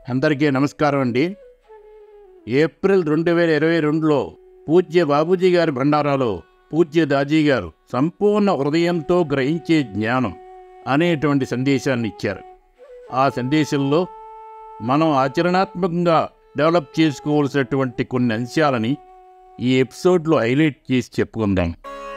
అందరికీ నమస్కారం అండి ఏప్రిల్ రెండు వేల ఇరవై రెండులో పూజ్య బాబూజీ గారి భండారాలో పూజ్య దాజీ గారు సంపూర్ణ హృదయంతో గ్రహించే జ్ఞానం అనేటువంటి సందేశాన్ని ఇచ్చారు ఆ సందేశంలో మనం ఆచరణాత్మకంగా డెవలప్ చేసుకోవాల్సినటువంటి కొన్ని అంశాలని ఈ ఎపిసోడ్లో హైలైట్ చేసి చెప్పుకుందాం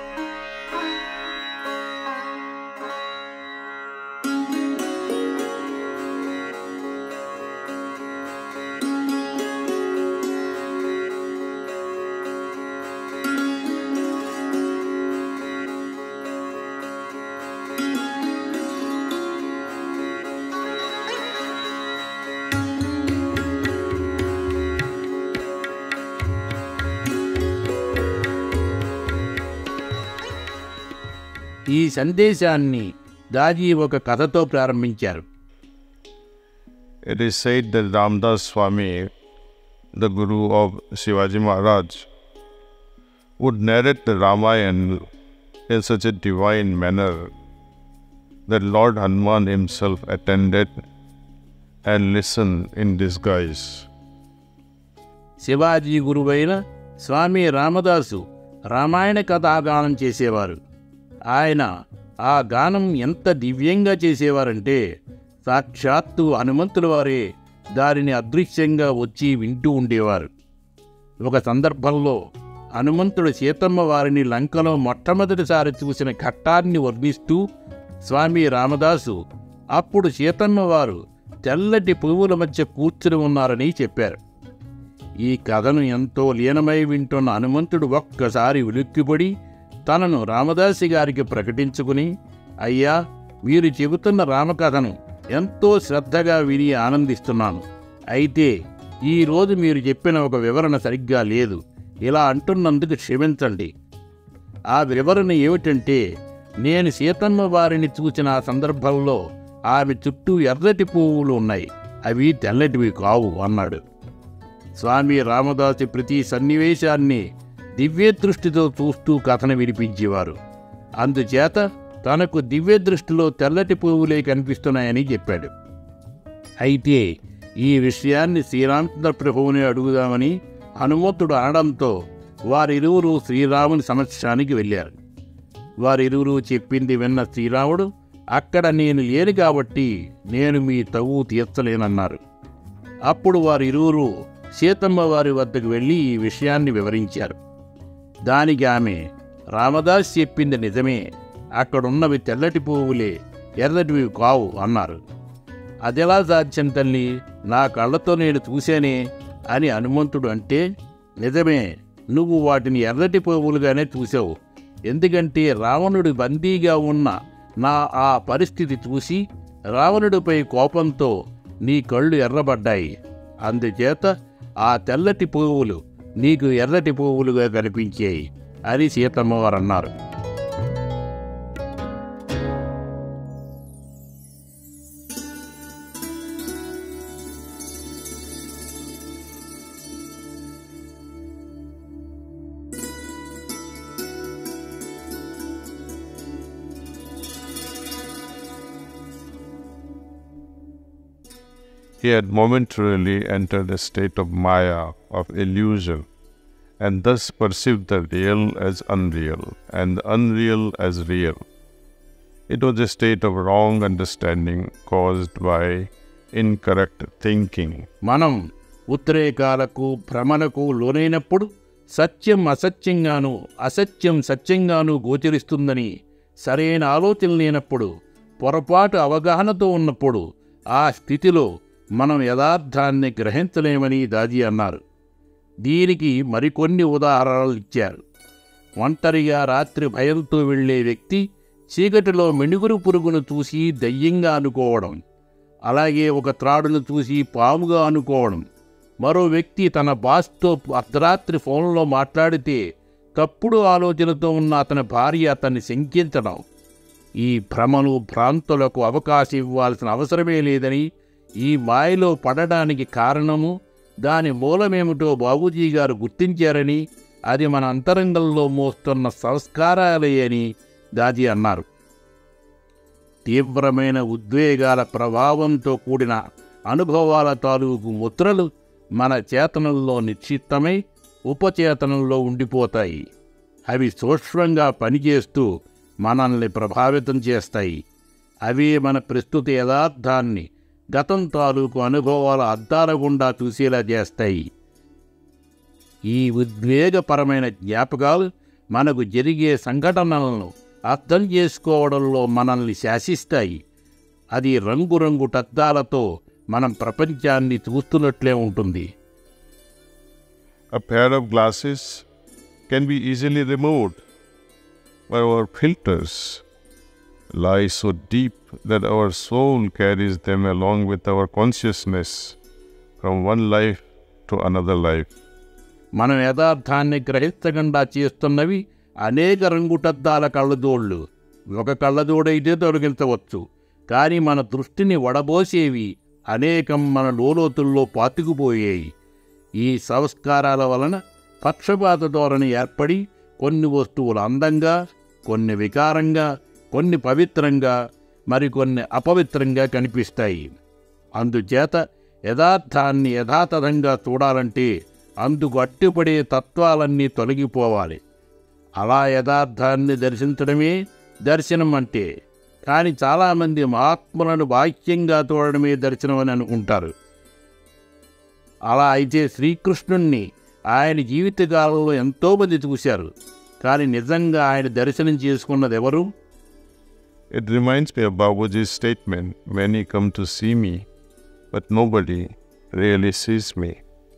ఈ సందేశాన్ని దాజీ ఒక కథతో ప్రారంభించారు It is said that Ramdas Swami, the Guru of Shivaji Maharaj, would narrate the Ramayana in such a divine manner that Lord Hanuman himself attended and listened in disguise. Shivaji గురువైన స్వామి రామదాసు రామాయణ కథాగానం చేసేవారు ఆయన ఆ గానం ఎంత దివ్యంగా చేసేవారంటే సాక్షాత్తు హనుమంతుల వారే దానిని అదృశ్యంగా వచ్చి వింటూ ఉండేవారు ఒక సందర్భంలో హనుమంతుడు సీతమ్మ వారిని లంకలో మొట్టమొదటిసారి చూసిన ఘట్టాన్ని వర్ణిస్తూ స్వామి రామదాసు అప్పుడు సీతమ్మ వారు తెల్లటి పువ్వుల మధ్య కూర్చుని ఉన్నారని చెప్పారు ఈ కథను ఎంతో లీనమై వింటున్న హనుమంతుడు ఒక్కసారి ఉలిక్కిపడి తనను రామదాసి గారికి ప్రకటించుకుని అయ్యా మీరు చెబుతున్న రామకథను ఎంతో శ్రద్ధగా విని ఆనందిస్తున్నాను అయితే ఈరోజు మీరు చెప్పిన ఒక వివరణ సరిగ్గా లేదు ఇలా అంటున్నందుకు క్షమించండి ఆ వివరణ ఏమిటంటే నేను సీతమ్మ వారిని చూసిన ఆ సందర్భంలో ఆమె చుట్టూ ఎర్రటి పువ్వులు ఉన్నాయి అవి తెల్లటివి కావు అన్నాడు స్వామి రామదాసు ప్రతి సన్నివేశాన్ని దివ్య దృష్టితో చూస్తూ కథను వినిపించేవారు అందుచేత తనకు దివ్య దృష్టిలో తెల్లటి పువ్వులే కనిపిస్తున్నాయని చెప్పాడు అయితే ఈ విషయాన్ని శ్రీరామచంద్ర ప్రభువుని అడుగుదామని హనుమంతుడు అనడంతో వారిరువురు శ్రీరాముని సమక్షానికి వెళ్ళారు వారిరువురు చెప్పింది విన్న శ్రీరాముడు అక్కడ నేను లేను కాబట్టి నేను మీ తవ్వు తీర్చలేనన్నారు అప్పుడు వారిరువురు సీతమ్మ వారి వద్దకు వెళ్ళి ఈ విషయాన్ని వివరించారు దానికి ఆమె రామదాస్ చెప్పింది నిజమే అక్కడున్నవి తెల్లటి పువ్వులే ఎర్రటివి కావు అన్నారు అదెలా సాధ్యం తల్లి నా కళ్ళతో నేను చూశానే అని హనుమంతుడు అంటే నిజమే నువ్వు వాటిని ఎర్రటి పువ్వులుగానే చూసావు ఎందుకంటే రావణుడి బందీగా ఉన్న నా ఆ పరిస్థితి చూసి రావణుడిపై కోపంతో నీ కళ్ళు ఎర్రబడ్డాయి అందుచేత ఆ తెల్లటి పువ్వులు నీకు ఎర్రటి పువ్వులుగా కనిపించాయి అని సీతమ్మ వారు అన్నారు He had momentarily entered a state of Maya, of illusion, and thus perceived the real as unreal and the unreal as real. It was a state of wrong understanding caused by incorrect thinking. మనం ఉద్రేకాలకు భ్రమలకు లోనైనప్పుడు సత్యం అసత్యంగాను అసత్యం సత్యంగాను గోచరిస్తుందని సరైన ఆలోచన లేనప్పుడు పొరపాటు అవగాహనతో ఉన్నప్పుడు ఆ స్థితిలో మనం యథార్థాన్ని గ్రహించలేమని దాజీ అన్నారు దీనికి మరికొన్ని ఉదాహరణలు ఇచ్చారు ఒంటరిగా రాత్రి భయంతో వెళ్ళే వ్యక్తి చీకటిలో మెణుగురు పురుగును చూసి దయ్యంగా అనుకోవడం అలాగే ఒక త్రాడును చూసి పాముగా అనుకోవడం మరో వ్యక్తి తన బాస్తో అర్ధరాత్రి ఫోన్లో మాట్లాడితే తప్పుడు ఆలోచనతో ఉన్న అతని భార్య అతన్ని శంకించడం ఈ భ్రమలు భ్రాంతులకు అవకాశం ఇవ్వాల్సిన అవసరమే లేదని ఈ మాయలో పడడానికి కారణము దాని మూలమేమిటో బాబూజీ గారు గుర్తించారని అది మన అంతరంగంలో మోస్తున్న సంస్కారాలే అని దాజీ అన్నారు తీవ్రమైన ఉద్వేగాల ప్రభావంతో కూడిన అనుభవాల తాలూకు ముద్రలు మన చేతనంలో నిశ్చిత్తమై ఉపచేతనంలో ఉండిపోతాయి అవి సూక్ష్మంగా పనిచేస్తూ మనల్ని ప్రభావితం చేస్తాయి అవే మన ప్రస్తుత యథార్థాన్ని గతం తాలూకు అనుభవాల అద్దాల గుండా చూసేలా చేస్తాయి ఈ ఉద్వేగపరమైన జ్ఞాపకాలు మనకు జరిగే సంఘటనలను అర్థం చేసుకోవడంలో మనల్ని శాసిస్తాయి అది రంగురంగు టద్దాలతో మనం ప్రపంచాన్ని చూస్తున్నట్లే ఉంటుంది A pair of glasses can be easily removed, but our filters lie so deep that our soul carries them along with our consciousness from one life to another life. మనం యథార్థాన్ని గ్రహించకుండా చేస్తున్నవి అనేక రంగుటద్దాల కళ్ళజోళ్ళు ఒక కళ్ళజోడైతే తొలగించవచ్చు కానీ మన దృష్టిని వడబోసేవి అనేకం మన లోలోతుల్లో పాతుకుపోయాయి ఈ సంస్కారాల వలన పక్షపాత ధోరణి ఏర్పడి కొన్ని వస్తువులు అందంగా కొన్ని వికారంగా కొన్ని పవిత్రంగా మరికొన్ని అపవిత్రంగా కనిపిస్తాయి అందుచేత యథార్థాన్ని యథాతథంగా చూడాలంటే అందుకు అట్టుపడే తత్వాలన్నీ తొలగిపోవాలి అలా యథార్థాన్ని దర్శించడమే దర్శనం అంటే కానీ చాలామంది మహాత్ములను బాహ్యంగా చూడడమే దర్శనం అని అనుకుంటారు అలా అయితే శ్రీకృష్ణుణ్ణి ఆయన జీవితకాలంలో ఎంతోమంది చూశారు కానీ నిజంగా ఆయన దర్శనం చేసుకున్నది ఎవరు It reminds me of Babuji's statement many come to see me, but nobody really sees me.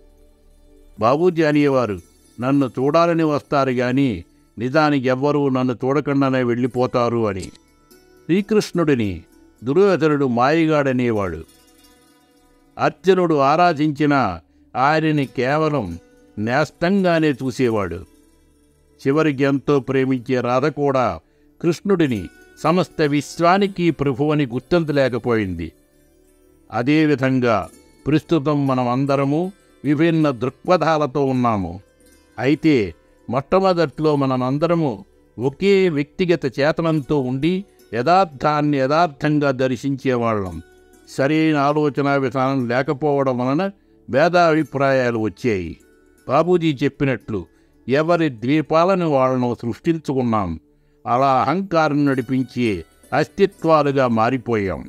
Babuji అనేవారు నన్ను చూడాలని వస్తారు కానీ నిజానికి ఎవ్వరూ నన్ను చూడకుండానే వెళ్ళిపోతారు అని శ్రీకృష్ణుడిని దుర్యోధనుడు మాయగాడనేవాడు అర్జునుడు ఆరాధించిన ఆయనని కేవలం నేస్తంగానే చూసేవాడు చివరికి ఎంతో ప్రేమించే రాధ కూడా కృష్ణుడిని సమస్త విశ్వానికి ప్రభువని గుర్తించలేకపోయింది అదేవిధంగా ప్రస్తుతం మనం అందరము విభిన్న దృక్పథాలతో ఉన్నాము అయితే మొట్టమొదట్లో మనమందరము ఒకే వ్యక్తిగత చేతనంతో ఉండి యథార్థాన్ని యథార్థంగా దర్శించేవాళ్ళం సరైన ఆలోచన విధానం లేకపోవడం వలన భేదాభిప్రాయాలు వచ్చాయి బాబూజీ చెప్పినట్లు ఎవరి ద్వీపాలను వాళ్ళను సృష్టించుకున్నాం అలా అహంకారం నడిపించే అస్తిత్వాలుగా మారిపోయాం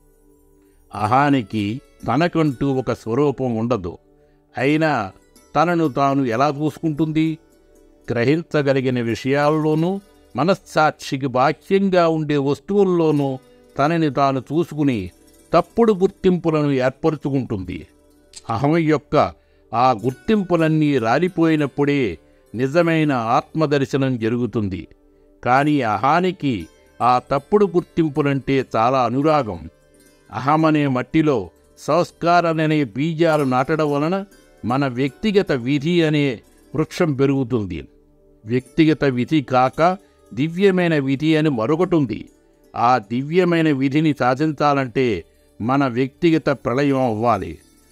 అహానికి తనకంటూ ఒక స్వరూపం ఉండదు అయినా తనను తాను ఎలా చూసుకుంటుంది గ్రహించగలిగిన విషయాల్లోనూ మనస్సాక్షికి బాహ్యంగా ఉండే వస్తువుల్లోనూ తనని తాను చూసుకుని తప్పుడు గుర్తింపులను ఏర్పరచుకుంటుంది అహం యొక్క ఆ గుర్తింపులన్నీ రాలిపోయినప్పుడే నిజమైన ఆత్మదర్శనం జరుగుతుంది కానీ అహానికి ఆ తప్పుడు గుర్తింపులంటే చాలా అనురాగం అహమనే మట్టిలో సంస్కారాలనే బీజాలు నాటడం వలన మన వ్యక్తిగత విధి అనే వృక్షం పెరుగుతుంది వ్యక్తిగత విధి కాక దివ్యమైన విధి అని మరొకటి ఉంది ఆ దివ్యమైన విధిని సాధించాలంటే మన వ్యక్తిగత ప్రళయం అవ్వాలి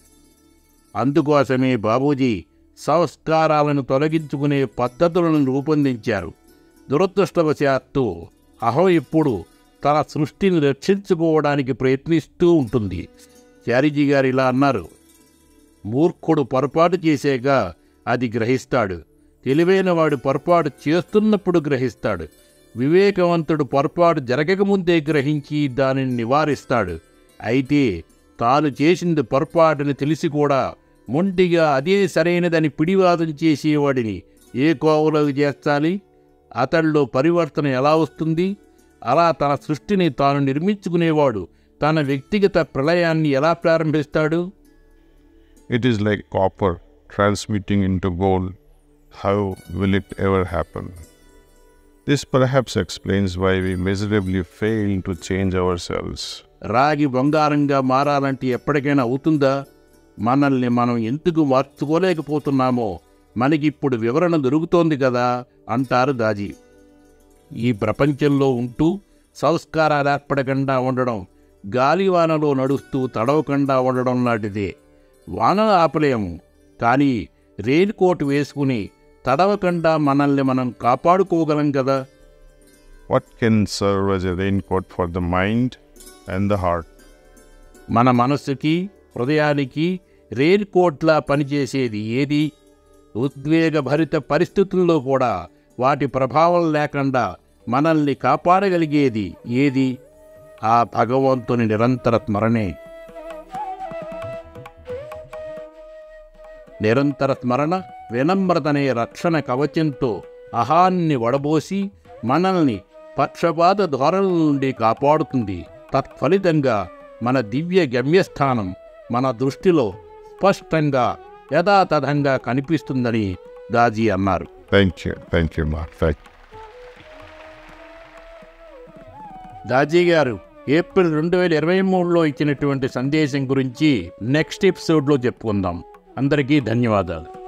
అందుకోసమే బాబూజీ సంస్కారాలను తొలగించుకునే పద్ధతులను రూపొందించారు దురదృష్టవశాత్తు అహం ఇప్పుడు తన సృష్టిని రక్షించుకోవడానికి ప్రయత్నిస్తూ ఉంటుంది చారిజీ గారు ఇలా అన్నారు మూర్ఖుడు పొరపాటు చేసాక అది గ్రహిస్తాడు తెలివైన వాడు పొరపాటు చేస్తున్నప్పుడు గ్రహిస్తాడు వివేకవంతుడు పొరపాటు జరగకముందే గ్రహించి దానిని నివారిస్తాడు అయితే తాను చేసింది పొరపాటుని తెలిసి కూడా మొండిగా అదే సరైనదని పిడివాదం చేసేవాడిని ఏ కోవలోకి చేర్చాలి అతడిలో పరివర్తన ఎలా వస్తుంది అలా తన సృష్టిని తాను నిర్మించుకునేవాడు తన వ్యక్తిగత ప్రళయాన్ని ఎలా ప్రారంభిస్తాడు It is like copper transmuting into gold. How will it ever happen? This perhaps explains why we miserably fail to change ourselves. రాగి బంగారంగా మారాలంటే ఎప్పటికైనా అవుతుందా మనల్ని మనం ఎందుకు మార్చుకోలేకపోతున్నామో మనకిప్పుడు వివరణ దొరుకుతోంది కదా అంటారు దాజీ ఈ ప్రపంచంలో ఉంటూ సంస్కారాలు ఏర్పడకుండా ఉండడం గాలివానలో నడుస్తూ తడవకుండా ఉండడం లాంటిదే వాన ఆపలేము కానీ రెయిన్ కోట్ వేసుకుని తడవకుండా మనల్ని మనం కాపాడుకోగలం కదా What can serve as a raincoat for the mind and the heart? మన మనస్సుకి హృదయానికి రెయిన్ కోట్లా పనిచేసేది ఏది ఉద్వేగభరిత పరిస్థితుల్లో కూడా వాటి ప్రభావం లేకుండా మనల్ని కాపాడగలిగేది ఏది ఆ భగవంతుని నిరంతర స్మరణే నిరంతర స్మరణ వినమ్రతనే రక్షణ కవచంతో అహాన్ని వడబోసి మనల్ని పక్షపాత ధోరణుల నుండి కాపాడుతుంది తత్ఫలితంగా మన దివ్య గమ్యస్థానం మన దృష్టిలో స్పష్టంగా యథాతథంగా కనిపిస్తుందని దాజీ అన్నారు Thank you. Thank you, Mark. Thank you. Daaji గారు ఏప్రిల్ రెండు వేల ఇరవై మూడులో ఇచ్చినటువంటి సందేశం గురించి నెక్స్ట్ ఎపిసోడ్లో చెప్పుకుందాం అందరికీ ధన్యవాదాలు